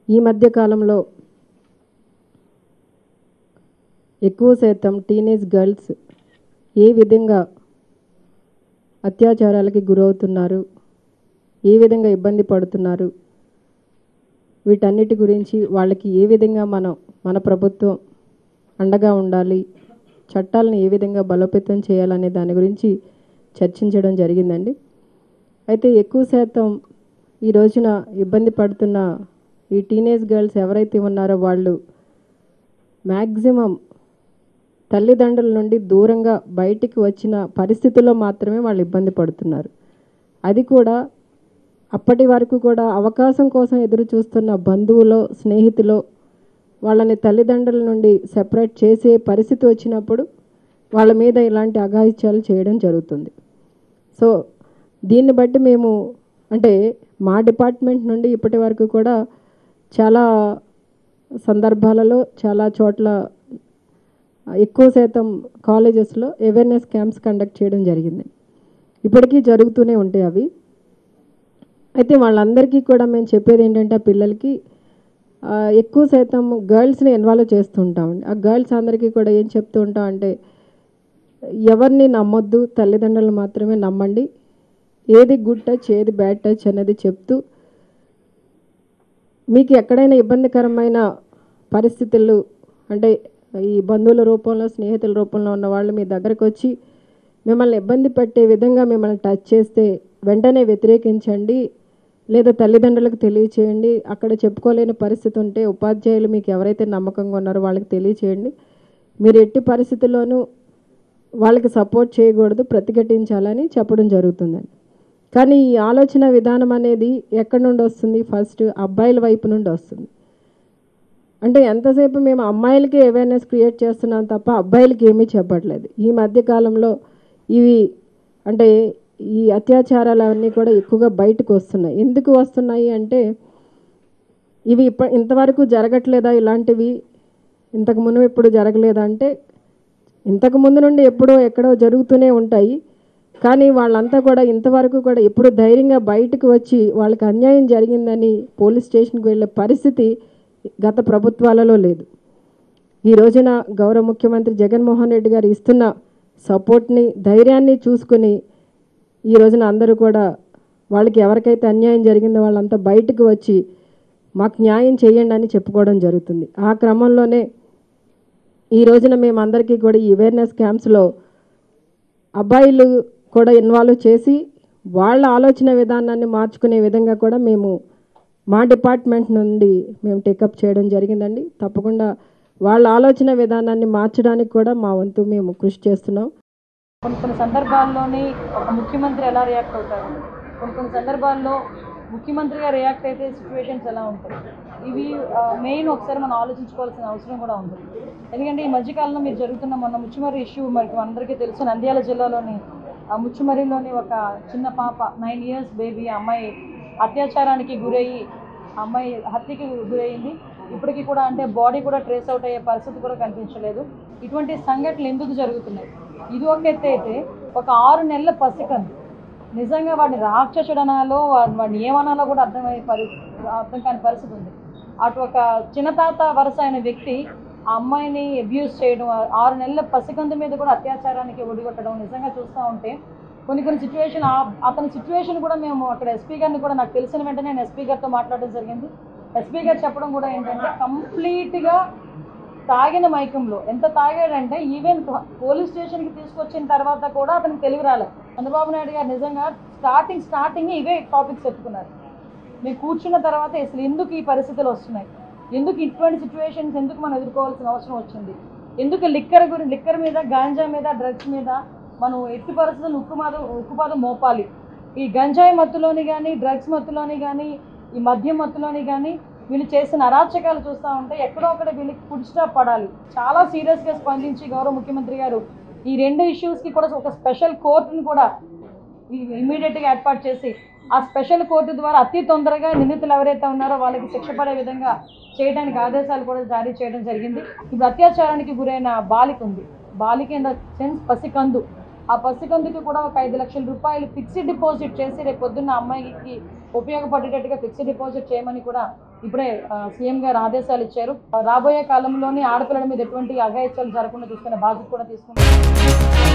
ఈ మధ్య కాలంలో ఎక్కువ శాతం టీనేజ్ గర్ల్స్ ఏ విధంగా అత్యాచారాలకి గురవుతున్నారు ఏ విధంగా ఇబ్బంది పడుతున్నారు వీటన్నిటి గురించి వాళ్ళకి ఏ విధంగా మనం మన ప్రభుత్వం అండగా ఉండాలి చట్టాలను ఏ విధంగా బలోపేతం చేయాలనే దాని గురించి చర్చించడం జరిగిందండి అయితే ఎక్కువ శాతం ఈ రోజున ఇబ్బంది పడుతున్న ఈ టీనేజ్ గర్ల్స్ ఎవరైతే ఉన్నారో వాళ్ళు మ్యాక్సిమం తల్లిదండ్రుల నుండి దూరంగా బయటికి వచ్చిన పరిస్థితుల్లో మాత్రమే వాళ్ళు ఇబ్బంది పడుతున్నారు అది కూడా అప్పటి వరకు కూడా అవకాశం కోసం ఎదురు చూస్తున్న బంధువులో స్నేహితులో వాళ్ళని తల్లిదండ్రుల నుండి సెపరేట్ చేసే పరిస్థితి వచ్చినప్పుడు వాళ్ళ మీద ఇలాంటి అఘాయిత్యాలు చేయడం జరుగుతుంది సో దీన్ని బట్టి మేము అంటే మా డిపార్ట్మెంట్ నుండి ఇప్పటి వరకు కూడా చాలా సందర్భాలలో చాలా చోట్ల ఎక్కువ శాతం కాలేజెస్లో అవేర్నెస్ క్యాంప్స్ కండక్ట్ చేయడం జరిగింది ఇప్పటికీ జరుగుతూనే ఉంటాయి అవి అయితే వాళ్ళందరికీ కూడా మేము చెప్పేది ఏంటంటే ఆ పిల్లలకి ఆ, ఎక్కువ శాతం గర్ల్స్ని ఇన్వాల్వ్ చేస్తూ ఉంటామండి ఆ గర్ల్స్ అందరికీ కూడా ఏం చెప్తూ ఉంటాం అంటే ఎవరిని నమ్మొద్దు తల్లిదండ్రులు మాత్రమే నమ్మండి ఏది గుడ్ టచ్ ఏది బ్యాడ్ టచ్ అనేది చెప్తూ మీకు ఎక్కడైనా ఇబ్బందికరమైన పరిస్థితులు అంటే ఈ బంధువుల రూపంలో స్నేహితుల రూపంలో ఉన్న వాళ్ళు మీ దగ్గరకు వచ్చి మిమ్మల్ని ఇబ్బంది పెట్టే విధంగా మిమ్మల్ని టచ్ చేస్తే వెంటనే వ్యతిరేకించండి లేదా తల్లిదండ్రులకు తెలియచేయండి అక్కడ చెప్పుకోలేని పరిస్థితి ఉంటే ఉపాధ్యాయులు మీకు ఎవరైతే నమ్మకంగా ఉన్నారో వాళ్ళకి తెలియచేయండి మీరు ఎట్టి పరిస్థితుల్లోనూ వాళ్ళకి సపోర్ట్ చేయకూడదు ప్రతిఘటించాలని చెప్పడం జరుగుతుందండి కానీ ఈ ఆలోచన విధానం అనేది ఎక్కడి నుండి వస్తుంది ఫస్ట్ అబ్బాయిల వైపు నుండి వస్తుంది అంటే ఎంతసేపు మేము అమ్మాయిలకి అవేర్నెస్ క్రియేట్ చేస్తున్నాం తప్ప అబ్బాయిలకి ఏమీ చెప్పట్లేదు ఈ మధ్య కాలంలో ఇవి అంటే ఈ అత్యాచారాలు అవన్నీ కూడా ఎక్కువగా బయటకు వస్తున్నాయి ఎందుకు వస్తున్నాయి అంటే ఇవి ఇప్ప ఇంతవరకు జరగట్లేదా ఇలాంటివి ఇంతకు ముందు ఇప్పుడు జరగలేదా అంటే ఇంతకు ముందు నుండి ఎప్పుడో ఎక్కడో జరుగుతూనే ఉంటాయి కానీ వాళ్ళంతా కూడా ఇంతవరకు కూడా ఎప్పుడు ధైర్యంగా బయటకు వచ్చి వాళ్ళకి అన్యాయం జరిగిందని పోలీస్ స్టేషన్కి వెళ్ళే పరిస్థితి గత ప్రభుత్వాలలో లేదు ఈ రోజున గౌరవ ముఖ్యమంత్రి జగన్మోహన్ రెడ్డి గారు ఇస్తున్న సపోర్ట్ని ధైర్యాన్ని చూసుకుని ఈ రోజున అందరూ కూడా వాళ్ళకి ఎవరికైతే అన్యాయం జరిగిందో వాళ్ళంతా బయటకు వచ్చి మాకు న్యాయం చేయండి అని చెప్పుకోవడం జరుగుతుంది ఆ క్రమంలోనే ఈ రోజున మేము అందరికీ కూడా ఈ అవేర్నెస్ క్యాంప్స్లో అబ్బాయిలు కూడా ఇన్వాల్వ్ చేసి వాళ్ళ ఆలోచన విధానాన్ని మార్చుకునే విధంగా కూడా మేము మా డిపార్ట్మెంట్ నుండి మేము టేకప్ చేయడం జరిగిందండి తప్పకుండా వాళ్ళ ఆలోచన విధానాన్ని మార్చడానికి కూడా మా వంతు మేము కృషి చేస్తున్నాం కొన్ని కొన్ని సందర్భాల్లోని ఒక ముఖ్యమంత్రి ఎలా రియాక్ట్ అవుతారు కొన్ని కొన్ని సందర్భాల్లో ముఖ్యమంత్రిగా రియాక్ట్ అయితే సిచ్యువేషన్స్ ఎలా ఉంటాయి ఇవి మెయిన్ ఒకసారి మనం ఆలోచించుకోవాల్సిన అవసరం కూడా ఉంది ఎందుకంటే ఈ మధ్యకాలంలో మీరు జరుగుతున్న మొన్న ముచ్చుమర్రి ఇష్యూ మరి అందరికీ తెలుసు నంద్యాల జిల్లాలోని ఆ ముచ్చుమర్రిలోని ఒక చిన్న పాప నైన్ ఇయర్స్ బేబీ అమ్మాయి అత్యాచారానికి గురయ్యి ఆ అమ్మాయి హత్యకి గురయ్యింది ఇప్పటికీ కూడా అంటే బాడీ కూడా ట్రేస్ అవుట్ అయ్యే పరిస్థితి కూడా కనిపించలేదు ఇటువంటి సంఘటనలు ఎందుకు జరుగుతున్నాయి ఇది ఒక ఎత్తు అయితే ఒక ఆరు నెలల పసికంది నిజంగా వాడిని రాక్షసుడు అనాలో వాడిని వాడిని ఏమనాలో కూడా అర్థమయ్యే పరి అర్థం కాని పరిస్థితి ఉంది అటు ఒక చిన్నతాత వరుస అయిన వ్యక్తి ఆ అమ్మాయిని అబ్యూస్ చేయడం ఆ ఆరు నెలల పసికందు మీద కూడా అత్యాచారానికి ఒడిగొట్టడం నిజంగా చూస్తూ ఉంటే కొన్ని కొన్ని సిచ్యువేషన్ అతని సిచ్యువేషన్ కూడా మేము అక్కడ ఎస్పీ గారిని కూడా నాకు తెలిసిన వెంటనే నేను ఎస్పీ గారితో మాట్లాడడం జరిగింది ఎస్పీ గారు చెప్పడం కూడా ఏంటంటే కంప్లీట్గా తాగిన మైకంలో ఎంత తాగాడంటే ఈవెన్ పోలీస్ స్టేషన్కి తీసుకొచ్చిన తర్వాత కూడా అతనికి తెలివి రాలేదు చంద్రబాబు నాయుడు గారు నిజంగా స్టార్టింగ్ స్టార్టింగ్ ఇవే టాపిక్స్ ఎత్తుకున్నారు మేము కూర్చున్న తర్వాత అసలు ఎందుకు ఈ పరిస్థితులు వస్తున్నాయి ఎందుకు ఇటువంటి సిచ్యువేషన్స్ ఎందుకు మనం ఎదుర్కోవాల్సిన అవసరం వచ్చింది ఎందుకు లిక్కర్ గురించి లిక్కర్ మీద గాంజా మీద డ్రగ్స్ మీద మనం ఎట్టి పరిస్థితులు ఉక్కుమాదం ఉక్కుపాదం మోపాలి ఈ గంజాయి మత్తులోని కానీ డ్రగ్స్ మత్తులోని కానీ ఈ మద్యం మత్తులోని కానీ వీళ్ళు చేసిన అరాచకాలు చూస్తూ ఉంటే ఎక్కడో ఒకటి వీళ్ళకి ఫుడ్ స్టాప్ పడాలి చాలా సీరియస్గా స్పందించి గౌరవ ముఖ్యమంత్రి గారు ఈ రెండు ఇష్యూస్కి కూడా ఒక స్పెషల్ కోర్టుని కూడా ఇమీడియట్గా ఏర్పాటు చేసి ఆ స్పెషల్ కోర్టు ద్వారా అతి తొందరగా నిందితులు ఎవరైతే ఉన్నారో వాళ్ళకి శిక్ష పడే విధంగా చేయడానికి ఆదేశాలు కూడా జారీ చేయడం జరిగింది ఇప్పుడు అత్యాచారానికి గురైన బాలిక ఉంది బాలిక ఇన్ ద సెన్స్ పసికందు ఆ పసికందుకి కూడా ఒక ఐదు లక్షల రూపాయలు ఫిక్స్డ్ డిపాజిట్ చేసి రేపు పొద్దున్న అమ్మాయికి ఉపయోగపడేటట్టుగా ఫిక్స్డ్ డిపాజిట్ చేయమని కూడా ఇప్పుడే ఆ, సీఎం గారు ఆదేశాలు ఇచ్చారు రాబోయే కాలంలోనే ఆడపిల్లల మీద ఎటువంటి అఘాయిత్యాలు జరగకుండా చూసుకునే బాధ్యత కూడా తీసుకుంటారు